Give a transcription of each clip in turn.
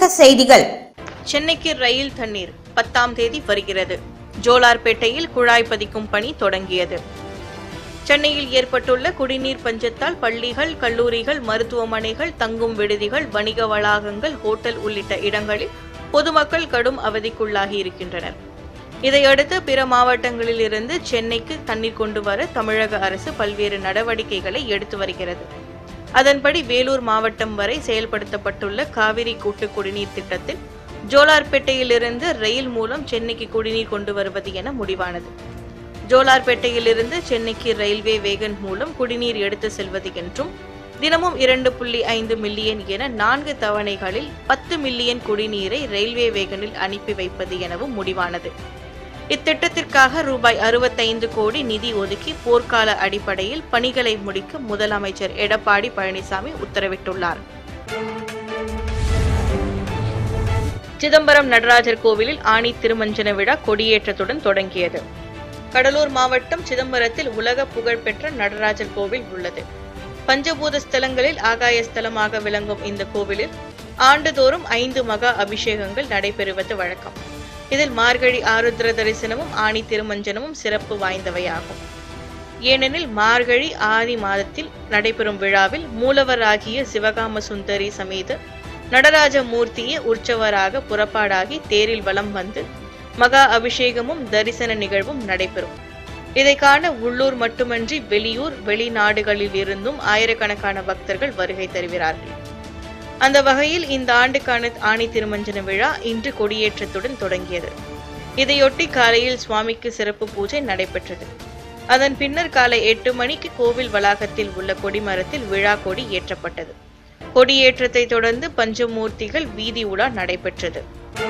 செய்திகள் சென்னைக்கு ரயில் தண்ணீர் பத்தாம் தேதி வருகிறது ஜோலார்பேட்டையில் குழாய் பதிக்கும் பணி தொடங்கியது சென்னையில் ஏற்பட்டுள்ள குடிநீர் பஞ்சத்தால் பள்ளிகள் கல்லூரிகள் மருத்துவமனைகள் தங்கும் விடுதிகள் வணிக வளாகங்கள் ஹோட்டல் உள்ளிட்ட இடங்களில் பொதுமக்கள் கடும் அவதிக்குள்ளாகி இருக்கின்றனர் இதையடுத்து பிற மாவட்டங்களில் இருந்து சென்னைக்கு தண்ணீர் கொண்டு வர தமிழக அரசு பல்வேறு நடவடிக்கைகளை எடுத்து வருகிறது அதன்படி வேலூர் மாவட்டம் வரை செயல்படுத்தப்பட்டுள்ள காவிரி கூட்டு குடிநீர் திட்டத்தில் ஜோலார்பேட்டையிலிருந்து ரயில் மூலம் சென்னைக்கு குடிநீர் கொண்டு வருவது என முடிவானது ஜோலார்பேட்டையிலிருந்து சென்னைக்கு ரயில்வே வேகன் மூலம் குடிநீர் எடுத்து செல்வது என்றும் தினமும் இரண்டு புள்ளி ஐந்து மில்லியன் என நான்கு தவணைகளில் பத்து மில்லியன் குடிநீரை ரயில்வே வேகனில் அனுப்பி வைப்பது எனவும் முடிவானது இத்திட்டத்திற்காக ரூபாய் அறுபத்தைந்து கோடி நிதி ஒதுக்கி போர்க்கால அடிப்படையில் பணிகளை முடிக்க முதலமைச்சர் எடப்பாடி பழனிசாமி உத்தரவிட்டுள்ளார் சிதம்பரம் நடராஜர் கோவிலில் ஆணி திருமஞ்சன விழா கொடியேற்றத்துடன் தொடங்கியது கடலூர் மாவட்டம் சிதம்பரத்தில் உலக புகழ்பெற்ற நடராஜர் கோவில் உள்ளது பஞ்சபூத ஸ்தலங்களில் ஆகாய ஸ்தலமாக விளங்கும் இந்த கோவிலில் ஆண்டுதோறும் ஐந்து மகா அபிஷேகங்கள் நடைபெறுவது வழக்கம் இதில் மார்கழி ஆருத்ர தரிசனமும் ஆணி திருமஞ்சனமும் சிறப்பு வாய்ந்தவையாகும் ஏனெனில் மார்கழி ஆதி மாதத்தில் நடைபெறும் விழாவில் மூலவராகிய சிவகாம சுந்தரி சமேத நடராஜ மூர்த்தியே உற்சவராக புறப்பாடாகி தேரில் வலம் வந்து மகா அபிஷேகமும் தரிசன நிகழ்வும் நடைபெறும் இதை காண உள்ளூர் மட்டுமன்றி வெளியூர் வெளிநாடுகளில் இருந்தும் ஆயிரக்கணக்கான பக்தர்கள் வருகை தருகிறார்கள் அந்த வகையில் இந்த ஆண்டுக்கான ஆணி திருமஞ்சன விழா இன்று கொடியேற்றத்துடன் தொடங்கியது இதையொட்டி காலையில் சுவாமிக்கு சிறப்பு பூஜை நடைபெற்றது அதன் பின்னர் காலை எட்டு மணிக்கு கோவில் வளாகத்தில் உள்ள கொடிமரத்தில் விழா கொடி ஏற்றப்பட்டது கொடியேற்றத்தை தொடர்ந்து பஞ்சமூர்த்திகள் வீதி உலா நடைபெற்றது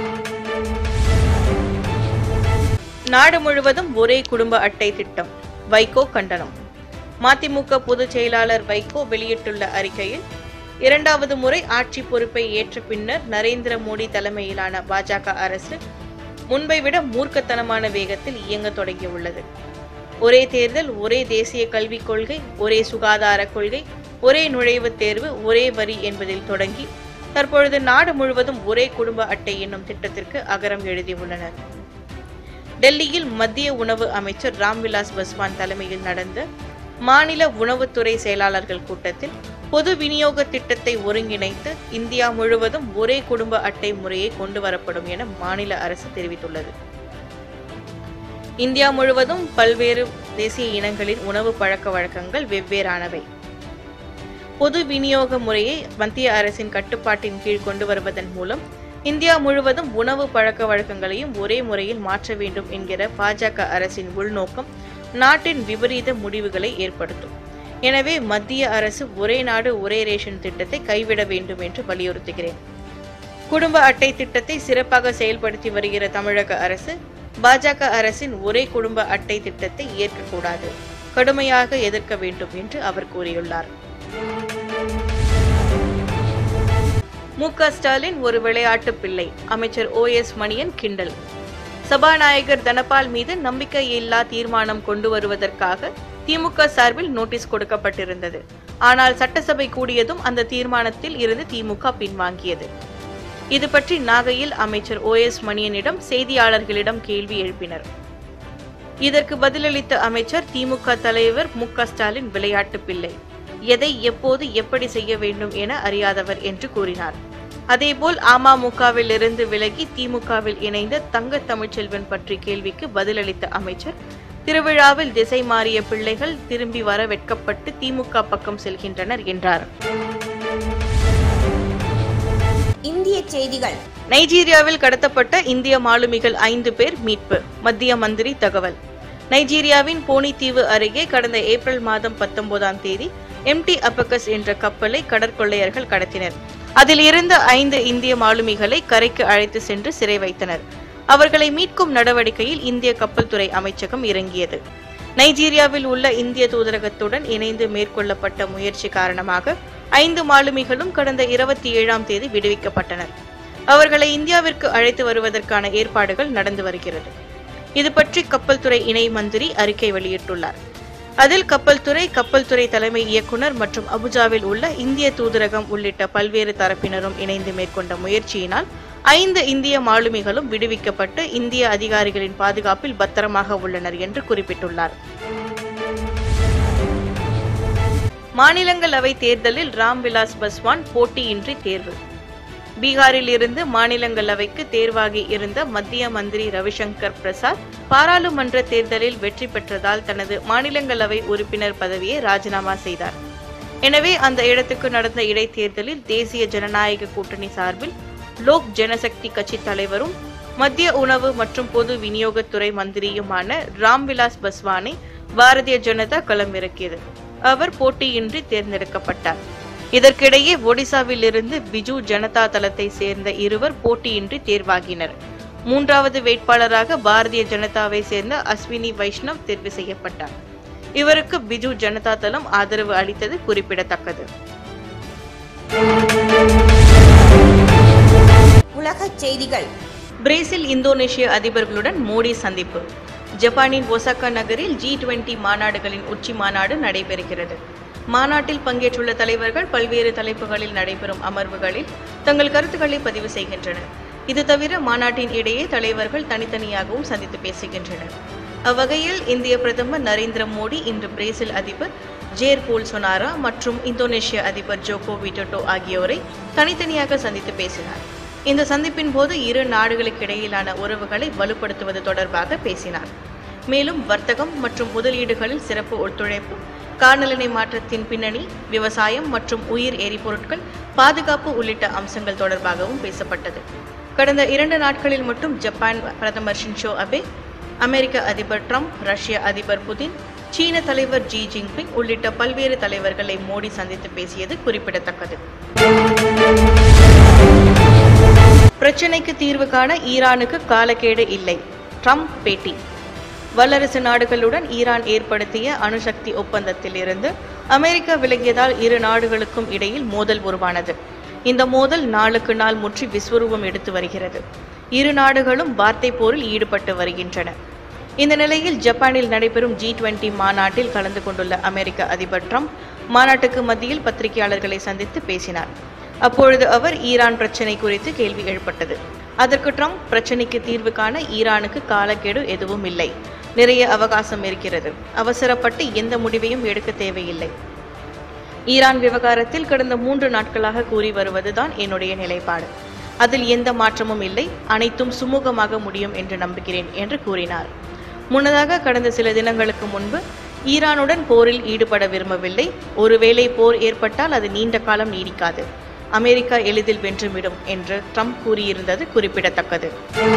நாடு முழுவதும் ஒரே குடும்ப அட்டை திட்டம் வைகோ கண்டனம் மதிமுக பொதுச் செயலாளர் வைகோ வெளியிட்டுள்ள அறிக்கையில் இரண்டாவது முறை ஆட்சி பொறுப்பை ஏற்ற பின்னர் நரேந்திர மோடி தலைமையிலான பாஜக அரசு முன்பை விட மூர்க்கத்தனமான வேகத்தில் இயங்க தொடங்கியுள்ளது ஒரே தேர்தல் ஒரே தேசிய கல்விக் கொள்கை ஒரே சுகாதார கொள்கை ஒரே நுழைவுத் தேர்வு ஒரே வரி என்பதில் தொடங்கி தற்பொழுது நாடு முழுவதும் ஒரே குடும்ப அட்டை என்னும் திட்டத்திற்கு அகரம் எழுதியுள்ளனர் டெல்லியில் மத்திய உணவு அமைச்சர் ராம்விலாஸ் பஸ்வான் தலைமையில் நடந்த மாநில உணவுத்துறை செயலாளர்கள் கூட்டத்தில் பொது விநியோக திட்டத்தை ஒருங்கிணைத்து இந்தியா முழுவதும் ஒரே குடும்ப அட்டை முறையை கொண்டு வரப்படும் என மாநில அரசு தெரிவித்துள்ளது இந்தியா முழுவதும் பல்வேறு தேசிய இனங்களின் உணவு பழக்க வழக்கங்கள் வெவ்வேறானவை பொது விநியோக முறையை மத்திய அரசின் கட்டுப்பாட்டின் கீழ் கொண்டு வருவதன் மூலம் இந்தியா முழுவதும் உணவு பழக்க வழக்கங்களையும் ஒரே முறையில் மாற்ற வேண்டும் என்கிற பாஜக அரசின் உள்நோக்கம் நாட்டின் விபரீத முடிவுகளை ஏற்படுத்தும் எனவே மத்திய அரசு ஒரே நாடு ஒரே ரேஷன் திட்டத்தை கைவிட வேண்டும் என்று வலியுறுத்துகிறேன் குடும்ப அட்டை திட்டத்தை சிறப்பாக செயல்படுத்தி வருகிற தமிழக அரசு பாஜக அரசின் ஒரே குடும்ப அட்டை திட்டத்தை ஏற்கக்கூடாது கடுமையாக எதிர்க்க வேண்டும் என்று அவர் கூறியுள்ளார் மு க ஸ்டாலின் ஒரு விளையாட்டு பிள்ளை அமைச்சர் ஓ எஸ் மணியன் கிண்டல் சபாநாயகர் தனபால் மீது நம்பிக்கையில்லா தீர்மானம் கொண்டு வருவதற்காக திமுக சார்பில் நோட்டீஸ் கொடுக்கப்பட்டிருந்தது ஆனால் சட்டசபை கூடியதும் அந்த தீர்மானத்தில் இருந்து திமுக பின்வாங்கியது இது பற்றி நாகையில் அமைச்சர் ஓ எஸ் மணியனிடம் செய்தியாளர்களிடம் கேள்வி எழுப்பினர் இதற்கு பதிலளித்த அமைச்சர் திமுக தலைவர் மு க ஸ்டாலின் விளையாட்டு பிள்ளை எதை எப்போது எப்படி செய்ய வேண்டும் என அறியாதவர் என்று கூறினார் அதேபோல் அமமுகவில் இருந்து விலகி திமுகவில் இணைந்த தங்க தமிழ்ச்செல்வன் பற்றி கேள்விக்கு பதிலளித்த அமைச்சர் திருவிழாவில் திசை மாறிய பிள்ளைகள் திரும்பி வர வெட்கப்பட்டு திமுக பக்கம் செல்கின்றனர் என்றார் இந்திய செய்திகள் நைஜீரியாவில் கடத்தப்பட்ட இந்திய மாலுமிகள் ஐந்து பேர் மீட்பு மத்திய மந்திரி தகவல் நைஜீரியாவின் போனி தீவு அருகே கடந்த ஏப்ரல் மாதம் பத்தொன்பதாம் தேதி எம்டி அப்பக்கஸ் என்ற கப்பலை கடற்கொள்ளையர்கள் கடத்தினர் அதில் இருந்த ஐந்து இந்திய மாலுமிகளை கரைக்கு அழைத்து சென்று சிறை வைத்தனர் அவர்களை மீட்கும் நடவடிக்கையில் இந்திய கப்பல் துறை அமைச்சகம் இறங்கியது நைஜீரியாவில் உள்ள இந்திய தூதரகத்துடன் இணைந்து மேற்கொள்ளப்பட்ட முயற்சி காரணமாக ஐந்து மாலுமிகளும் கடந்த இருபத்தி ஏழாம் தேதி விடுவிக்கப்பட்டனர் அவர்களை இந்தியாவிற்கு அழைத்து வருவதற்கான ஏற்பாடுகள் நடந்து வருகிறது இது பற்றி கப்பல் துறை இணை மந்திரி அறிக்கை வெளியிட்டுள்ளார் அதில் கப்பல் துறை கப்பல் துறை தலைமை இயக்குனர் மற்றும் அபுஜாவில் உள்ள இந்திய தூதரகம் உள்ளிட்ட பல்வேறு தரப்பினரும் இணைந்து மேற்கொண்ட முயற்சியினால் ஐந்து இந்திய மாலுமிகளும் விடுவிக்கப்பட்டு இந்திய அதிகாரிகளின் பாதுகாப்பில் பத்திரமாக உள்ளனர் என்று குறிப்பிட்டுள்ளார் மாநிலங்களவை தேர்தலில் ராம்விலாஸ் பஸ்வான் போட்டியின்றி தேர்வு பீகாரில் இருந்து மாநிலங்களவைக்கு தேர்வாகி இருந்த மத்திய மந்திரி ரவிசங்கர் பிரசாத் பாராளுமன்ற தேர்தலில் வெற்றி பெற்றதால் தனது மாநிலங்களவை உறுப்பினர் பதவியை ராஜினாமா செய்தார் எனவே அந்த இடத்துக்கு நடந்த இடைத்தேர்தலில் தேசிய ஜனநாயக கூட்டணி சார்பில் லோக் ஜனசக்தி கட்சி தலைவரும் மத்திய உணவு மற்றும் பொது விநியோகத்துறை மந்திரியுமான ராம்விலாஸ் பஸ்வானை பாரதிய ஜனதா களமிறக்கியது அவர் போட்டியின்றி தேர்ந்தெடுக்கப்பட்டார் இதற்கிடையே ஒடிசாவில் இருந்து பிஜு ஜனதா தளத்தை சேர்ந்த இருவர் போட்டியின்றி தேர்வாகினர் மூன்றாவது வேட்பாளராக பாரதிய ஜனதாவை சேர்ந்த அஸ்வினி வைஷ்ணவ் தேர்வு செய்யப்பட்டார் இவருக்கு பிஜு ஜனதா தளம் ஆதரவு அளித்தது குறிப்பிடத்தக்கது உலகச் செய்திகள் பிரேசில் இந்தோனேஷிய அதிபர்களுடன் மோடி சந்திப்பு ஜப்பானின் ஒசாகா நகரில் ஜி டுவெண்டி மாநாடுகளின் உச்சி மாநாடு நடைபெறுகிறது மாநாட்டில் பங்கேற்றுள்ள தலைவர்கள் பல்வேறு தலைப்புகளில் நடைபெறும் அமர்வுகளில் தங்கள் கருத்துக்களை பதிவு செய்கின்றனர் இது தவிர மாநாட்டின் இடையே தலைவர்கள் தனித்தனியாகவும் சந்தித்து பேசுகின்றனர் அவ்வகையில் இந்திய பிரதமர் நரேந்திர மோடி இன்று பிரேசில் அதிபர் ஜேர் போல்சொனாரா மற்றும் இந்தோனேஷிய அதிபர் ஜோகோ விடோட்டோ ஆகியோரை தனித்தனியாக சந்தித்து பேசினார் இந்த சந்திப்பின் போது இரு நாடுகளுக்கு இடையிலான உறவுகளை வலுப்படுத்துவது தொடர்பாக பேசினார் மேலும் வர்த்தகம் மற்றும் முதலீடுகளில் சிறப்பு ஒத்துழைப்பு காலநிலை மாற்றத்தின் பின்னணி விவசாயம் மற்றும் உயிர் எரிபொருட்கள் பாதுகாப்பு உள்ளிட்ட அம்சங்கள் தொடர்பாகவும் பேசப்பட்டது கடந்த இரண்டு நாட்களில் மட்டும் ஜப்பான் பிரதமர் ஷின்ஷோ அபே அமெரிக்க அதிபர் ட்ரம்ப் ரஷ்ய அதிபர் புதின் சீன தலைவர் ஜி ஜின்பிங் உள்ளிட்ட பல்வேறு தலைவர்களை மோடி சந்தித்து பேசியது குறிப்பிடத்தக்கது பிரச்சினைக்கு தீர்வு காண ஈரானுக்கு காலக்கேடு இல்லை ட்ரம்ப் பேட்டி வல்லரசு நாடுகளுடன் ஈரான் ஏற்படுத்திய அணுசக்தி ஒப்பந்தத்தில் இருந்து அமெரிக்கா விலகியதால் இரு நாடுகளுக்கும் இடையில் மோதல் உருவானது இந்த மோதல் நாளுக்கு நாள் முற்றி விஸ்வரூபம் எடுத்து வருகிறது இரு நாடுகளும் வார்த்தை போரில் ஈடுபட்டு வருகின்றன இந்த நிலையில் ஜப்பானில் நடைபெறும் ஜி டுவெண்டி மாநாட்டில் கலந்து கொண்டுள்ள அமெரிக்க அதிபர் ட்ரம்ப் மாநாட்டுக்கு மத்தியில் பத்திரிகையாளர்களை சந்தித்து பேசினார் அப்பொழுது அவர் ஈரான் பிரச்சினை குறித்து கேள்வி எழுப்பட்டது அதற்கு ட்ரம்ப் பிரச்சினைக்கு தீர்வு காண ஈரானுக்கு காலக்கெடு எதுவும் இல்லை நிறைய அவகாசம் இருக்கிறது அவசரப்பட்டு எந்த முடிவையும் எடுக்க தேவையில்லை ஈரான் விவகாரத்தில் கடந்த மூன்று நாட்களாக கூறி வருவதுதான் என்னுடைய நிலைப்பாடு அதில் எந்த மாற்றமும் இல்லை அனைத்தும் சுமூகமாக முடியும் என்று நம்புகிறேன் என்று கூறினார் முன்னதாக கடந்த சில தினங்களுக்கு முன்பு ஈரானுடன் போரில் ஈடுபட விரும்பவில்லை ஒருவேளை போர் ஏற்பட்டால் அது நீண்ட காலம் நீடிக்காது அமெரிக்கா எளிதில் வென்றுவிடும் என்று ட்ரம்ப் கூறியிருந்தது குறிப்பிடத்தக்கது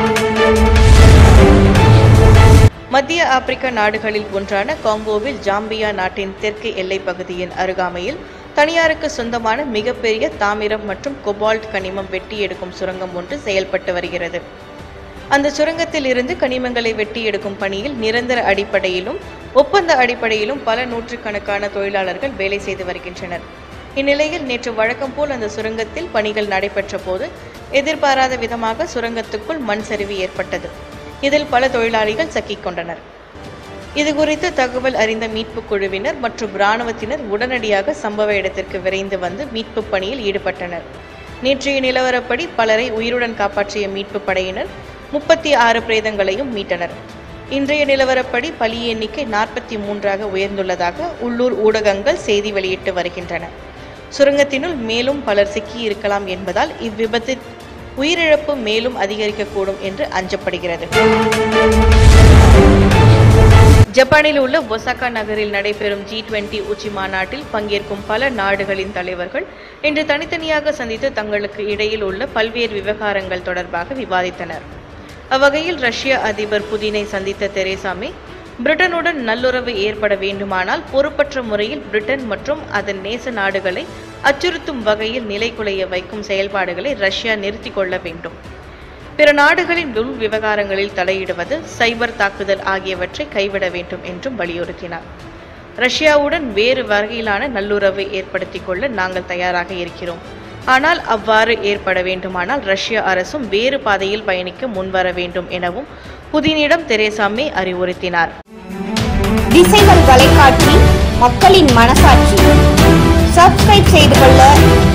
மத்திய ஆப்பிரிக்க நாடுகளில் ஒன்றான காங்கோவில் ஜாம்பியா நாட்டின் தெற்கு எல்லைப் பகுதியின் அருகாமையில் தனியாருக்கு சொந்தமான மிகப்பெரிய தாமிரம் மற்றும் கொபால்ட் கனிமம் வெட்டி எடுக்கும் சுரங்கம் ஒன்று செயல்பட்டு வருகிறது அந்த சுரங்கத்தில் இருந்து கனிமங்களை வெட்டி எடுக்கும் பணியில் நிரந்தர அடிப்படையிலும் ஒப்பந்த அடிப்படையிலும் பல நூற்றுக்கணக்கான தொழிலாளர்கள் வேலை செய்து வருகின்றனர் இந்நிலையில் நேற்று வழக்கம் போல் அந்த சுரங்கத்தில் பணிகள் நடைபெற்ற போது எதிர்பாராத விதமாக சுரங்கத்துக்குள் மண் சரிவு ஏற்பட்டது இதில் பல தொழிலாளிகள் சிக்கிக் கொண்டனர் இது குறித்து தகவல் அறிந்த மீட்புக் குழுவினர் மற்றும் இராணுவத்தினர் உடனடியாக சம்பவ இடத்திற்கு விரைந்து வந்து மீட்புப் பணியில் ஈடுபட்டனர் நேற்றைய நிலவரப்படி பலரை உயிருடன் காப்பாற்றிய மீட்புப் படையினர் முப்பத்தி ஆறு பிரேதங்களையும் மீட்டனர் இன்றைய நிலவரப்படி பலி எண்ணிக்கை நாற்பத்தி மூன்றாக உயர்ந்துள்ளதாக உள்ளூர் ஊடகங்கள் செய்தி வெளியிட்டு வருகின்றன சுரங்கத்தினுள் மேலும் பலர் சிக்கி இருக்கலாம் என்பதால் இவ்விபத்தில் உயிரிழப்பு மேலும் அதிகரிக்கக்கூடும் என்று அஞ்சப்படுகிறது ஜப்பானில் உள்ள ஒசாகா நகரில் நடைபெறும் ஜி டுவெண்டி உச்சி மாநாட்டில் பங்கேற்கும் பல நாடுகளின் தலைவர்கள் இன்று தனித்தனியாக சந்தித்து தங்களுக்கு இடையில் உள்ள பல்வேறு விவகாரங்கள் தொடர்பாக விவாதித்தனர் அவ்வகையில் ரஷ்ய அதிபர் புதினை சந்தித்த தெரேசா மே பிரிட்டனுடன் நல்லுறவு ஏற்பட வேண்டுமானால் பொறுப்பற்ற முறையில் பிரிட்டன் மற்றும் அதன் நேச நாடுகளை அச்சுறுத்தும் வகையில் நிலைகுலைய வைக்கும் செயல்பாடுகளை ரஷ்யா நிறுத்திக் கொள்ள வேண்டும் பிற நாடுகளின் உள் விவகாரங்களில் தலையிடுவது சைபர் தாக்குதல் ஆகியவற்றை கைவிட வேண்டும் என்றும் வலியுறுத்தினார் ரஷ்யாவுடன் வேறு வகையிலான நல்லுறவை ஏற்படுத்திக் கொள்ள நாங்கள் தயாராக இருக்கிறோம் ஆனால் அவ்வாறு ஏற்பட வேண்டுமானால் ரஷ்ய அரசும் வேறு பாதையில் பயணிக்க முன்வர வேண்டும் எனவும் புதினிடம் தெரேசா மே அறிவுறுத்தினார் திசைகள் வலைக்காட்டி மக்களின் மனசாட்சி சப்ஸ்கிரைப் செய்து கொள்ள